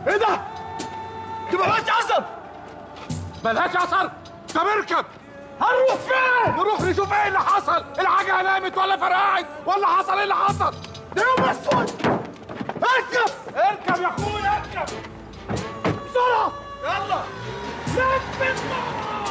ايه ده؟ دي ملهاش اثر ملهاش اثر طب اركب هنروح فين؟ نروح نشوف ايه اللي حصل الحاجه نامت ولا فرقعت ولا حصل ايه اللي حصل ده يوم اسود اركب اركب يا اخويا اركب بسرعه يلا لف بسرعه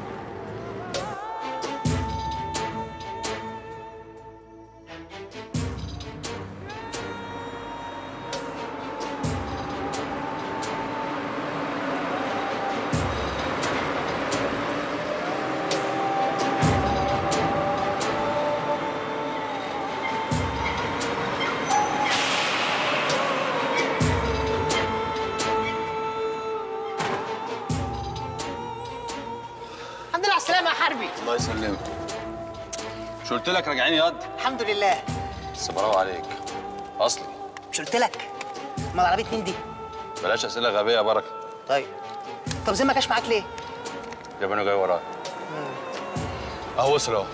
الحمد لله على السلامة يا حربي الله يسلمك مش قلت لك راجعين ياض الحمد لله بس برافو عليك اصلي مش قلت لك امال عربية مين دي؟ بلاش اسئله غبيه يا بركه طيب طب زي ما كاش معاك ليه؟ جابانه جاي ورايا اهو وصل اهو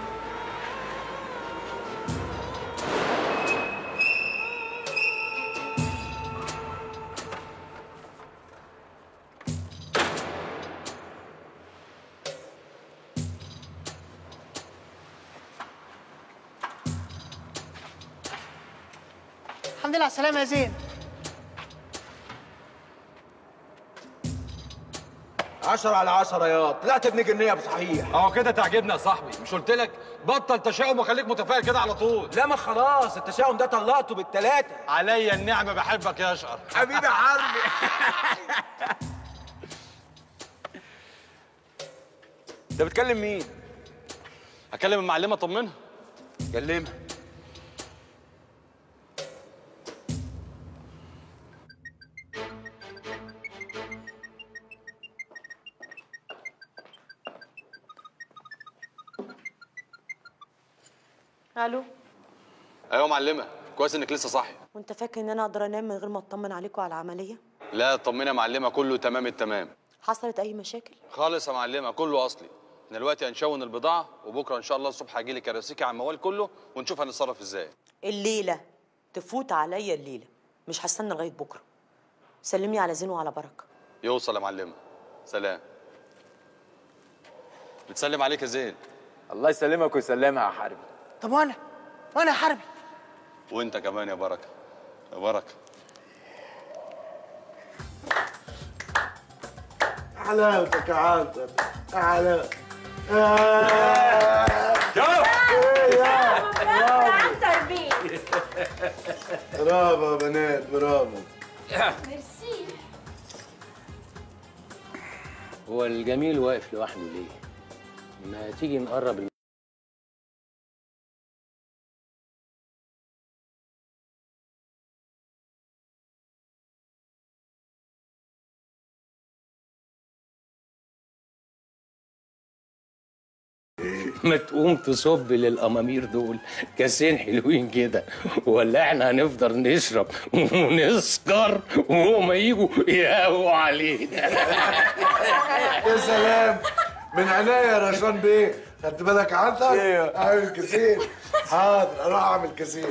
الحمد لله على السلامة يا زين عشرة على عشرة يا طلعت ابن جنية بصحيح اهو كده تعجبنا يا صاحبي مش قلت لك بطل تشاؤم وخليك متفائل كده على طول لا ما خلاص التشاؤم ده طلعته بالتلاتة عليا النعمه بحبك يا اشقر حبيبي حربي انت بتكلم مين؟ هكلم المعلمه طمنها كلمها الو ايوه معلمه كويس انك لسه صاحي وانت فاكر ان انا اقدر انام من غير ما اطمن عليكم على العمليه لا طمني يا معلمه كله تمام التمام حصلت اي مشاكل خالص يا معلمه كله اصلي احنا دلوقتي هنشون البضاعه وبكره ان شاء الله الصبح هجي لك كراسيكي على الموال كله ونشوف هنتصرف ازاي الليله تفوت عليا الليله مش هستنى لغايه بكره سلمي على زين وعلى بركه يوصل يا معلمه سلام بتسلم عليك يا زين الله يسلمك ويسلمها يا حربي طب وانا؟ وانا يا حربي وانت كمان يا بركه يا بركه حلاوتك يا عنتر يا حلاوة عنتر بيه برافو يا بنات برافو ميرسي هو الجميل واقف لوحده ليه؟ ما تيجي نقرب الم- ما تقوم تصب للأمامير دول كاسين حلوين كده ولا احنا هنفضل نشرب ونسكر وهما يجوا يهووا علينا يا سلام من عينيا يا رشوان بيه خدت بالك عنتر؟ ايوه اعمل كثير حاضر اروح اعمل كثير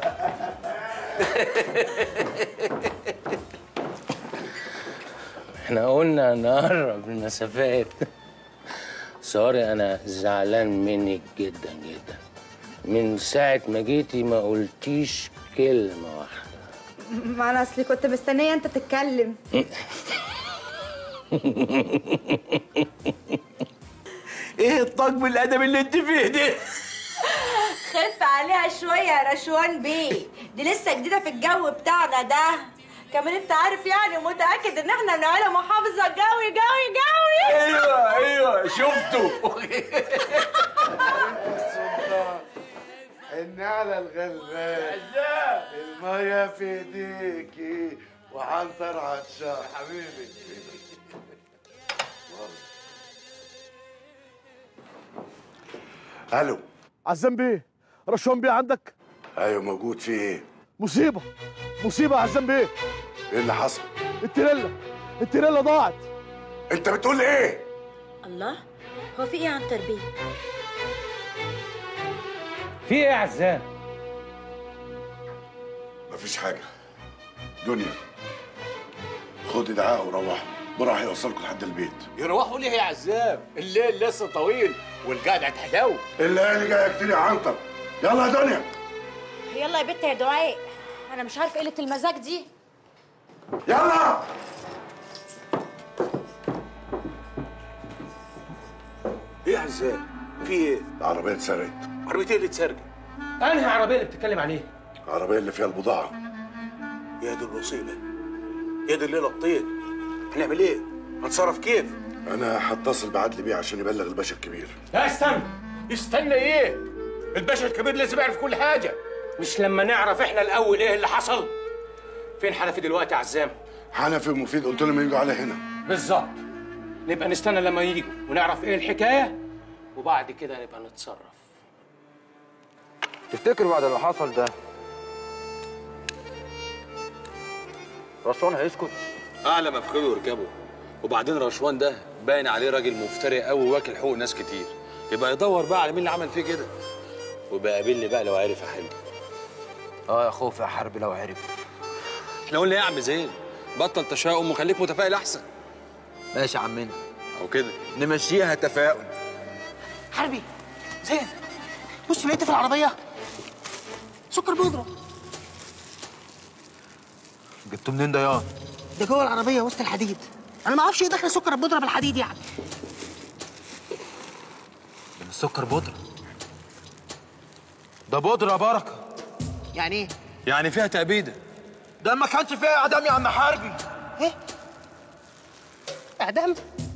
احنا قلنا نقرب المسافات سوري انا زعلان منك جدا جدا من ساعة ما جيتي ما قلتيش كلمة واحدة ما انا اصلي كنت مستنيه انت تتكلم ايه الطقم الادبي اللي انت فيه ده؟ خف عليها شويه يا رشوان بيه دي لسه جديده في الجو بتاعنا ده كمان انت عارف يعني متاكد ان احنا من عيله محافظه جوي جوي جوي ايوه ايوه شفته حن على الغلبان المية في ايديكي وعنتر عطشان حبيبي الو عزام بيه رشوان بيه عندك ايوه موجود في ايه؟ مصيبه مصيبه يا عزام بيه ايه اللي حصل؟ التريلا التريلا ضاعت انت بتقول ايه؟ الله هو في ايه يا عنتر بيه في ايه يا عزام؟ مفيش حاجة دنيا خد دعاء وروح وراح يوصلكم لحد البيت يروحوا ليه يا عزام الليل لسه طويل والقعده هتحلو اللي اللي جاي كتير يا عنتر يلا يا دنيا يلا يا بت يا دعاء انا مش عارفه قله المزاج دي يلا ايه يا عزام في ايه العربية اتسرقت عربيتين اللي اتسرقت انهي عربيه اللي بتتكلم عليها العربية اللي فيها البضاعة يا دي المصيبه يا دي الليله الطين هنعمل ايه هنتصرف كيف أنا هتصل بعدلي بيه عشان يبلغ الباشا الكبير لا استنى استنى ايه الباشا الكبير لازم يعرف كل حاجه مش لما نعرف احنا الاول ايه اللي حصل فين حنفي دلوقتي يا عزام حنفي ومفيد قلت لهم يجوا على هنا بالظبط نبقى نستنى لما يجوا ونعرف ايه الحكايه وبعد كده نبقى نتصرف تفتكر بعد اللي حصل ده رشوان هيسكت اعلى مفخده يركبه وبعدين رشوان ده باين عليه راجل مفتري قوي واكل حقوق ناس كتير يبقى يدور بقى على مين اللي عمل فيه كده وبقى قابلني بقى لو عرف احل اه يا خوف يا حرب لو عرف احنا قلنا ايه يا عم زين بطل تشاؤم وخليك متفائل احسن ماشي يا عمنا او كده نمشيها تفاؤل حربي زين بص لقيت في العربيه سكر بودره جبته منين ده يا ده جوه العربيه وسط الحديد انا ما اعرفش ايه دخل سكر البودره بالحديد يعني من السكر بودرة ده بودرة يا بركة يعني ايه يعني فيها تأبيدة ده ما كانش فيها اعدام يا عم حربي ايه اعدام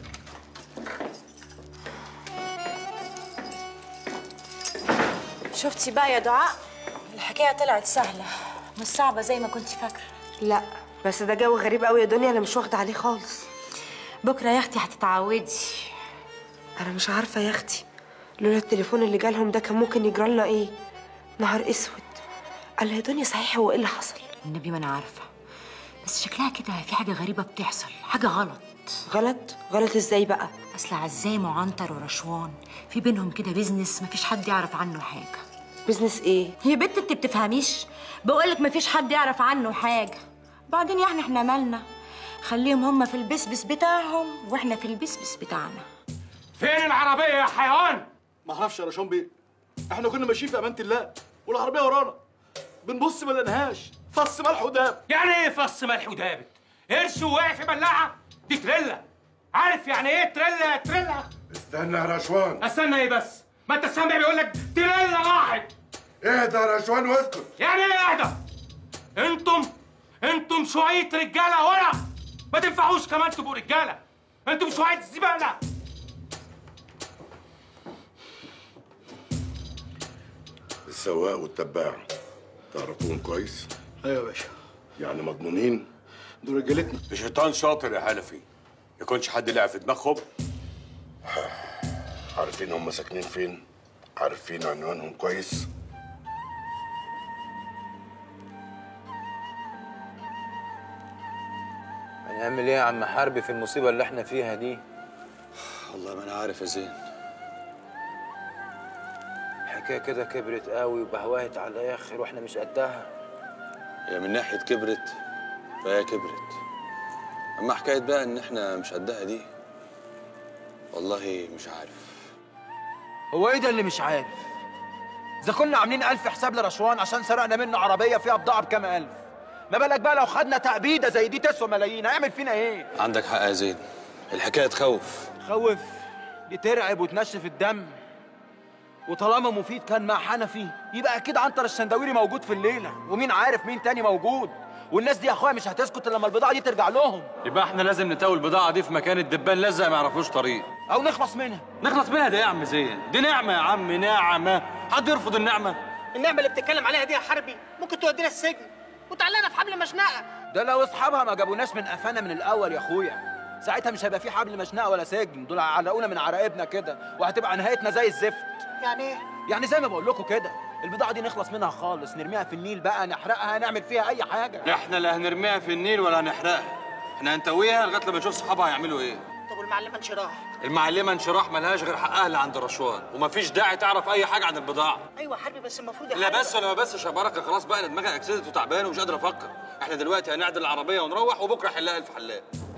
شفتي بقى يا دعاء الحكايه طلعت سهله مش صعبه زي ما كنت فاكره لا بس ده جو غريب قوي يا دنيا انا مش واخده عليه خالص بكره يا اختي هتتعودي انا مش عارفه يا اختي لولا التليفون اللي جالهم ده كان ممكن يجرى لنا ايه نهار اسود قال يا دنيا صحيح هو ايه اللي حصل النبي ما انا عارفه بس شكلها كده في حاجه غريبه بتحصل حاجه غلط غلط غلط ازاي بقى اصل عزام وعنتر ورشوان في بينهم كده بيزنس مفيش حد يعرف عنه حاجه بيزنس ايه يا بنت انت بتفهميش بقولك مفيش حد يعرف عنه حاجه بعدين يعني احنا مالنا خليهم هما في البسبس بتاعهم واحنا في البسبس بتاعنا فين العربيه يا حيوان ما اعرفش يا رشوان بيه احنا كنا ماشيين في امانه الله والعربيه ورانا بنبص ما لقيناهاش فص ملح وداب يعني ايه فص ملح ودابت قرش وقع في بلاعه دي تريلا عارف يعني ايه تريلا تريلا استنى يا رشوان استنى ايه بس ما انت سامع بيقول لك تريلا راحت اهدى يا رشوان واسكت يعني ايه اهدى انتم انتم شويه رجاله ورا ما تنفعوش كمان تبقوا رجاله انتم شويه زباله السواق والتباع تعرفوهم كويس ايوه يا باشا يعني مضمونين دول رجالتنا الشيطان شاطر يا حنفي يكونش حد لعب في دماغهم عارفين هم ساكنين فين عارفين عنوانهم كويس هنعمل ايه يا عم حربي في المصيبة اللي احنا فيها دي والله ما انا عارف يا زين الحكاية كده كبرت قوي وبهوهت على الاخر واحنا مش قدها هي من ناحيه كبرت فهي كبرت اما حكايه بقى ان احنا مش قدها دي والله مش عارف هو ايه ده اللي مش عارف اذا كنا عاملين الف حساب لرشوان عشان سرقنا منه عربية فيها بضاعة بكام الف ما بالك بقى لو خدنا تأبيدة زي دي تسوى ملايين هيعمل فينا ايه عندك حق يا زين الحكايه تخوف خوف دي ترعب وتنشف الدم وطالما مفيد كان مع حنفي يبقى اكيد عنتر الشندويري موجود في الليله ومين عارف مين تاني موجود والناس دي يا اخويا مش هتسكت الا لما البضاعه دي ترجع لهم يبقى احنا لازم نتاول البضاعه دي في مكان الدبان لزق ما يعرفوش طريق او نخلص منها نخلص منها ده يا عم زين دي نعمه يا عم نعمه حد يرفض النعمه النعمه اللي بتتكلم عليها دي يا حربي ممكن تودينا السجن وتعلقنا في حبل مشنقه ده لو اصحابها ما جابوناش من قفانا من الاول يا اخويا ساعتها مش هيبقى في حبل مشنقه ولا سجن دول هيعلقونا من عراقبنا كده وهتبقى نهايتنا زي الزفت يعني ايه يعني زي ما بقول لكم كده البضاعه دي نخلص منها خالص نرميها في النيل بقى نحرقها نعمل فيها اي حاجه احنا لا هنرميها في النيل ولا هنحرقها احنا هنتويها لغايه لما نشوف صحابها هيعملوا ايه طب والمعلمه انشراح المعلمه انشراح ملهاش غير حقها اللي عند رشوان ومفيش داعي تعرف اي حاجه عن البضاعه ايوه يا حربي بس المفروض يا لا حربي بس ولا ما بس يا بركه خلاص بقى انا دماغي اكسدت وتعبان ومش قادر افكر احنا دلوقتي هنعدل العربيه ونروح وبكره حلاقه الف حلاق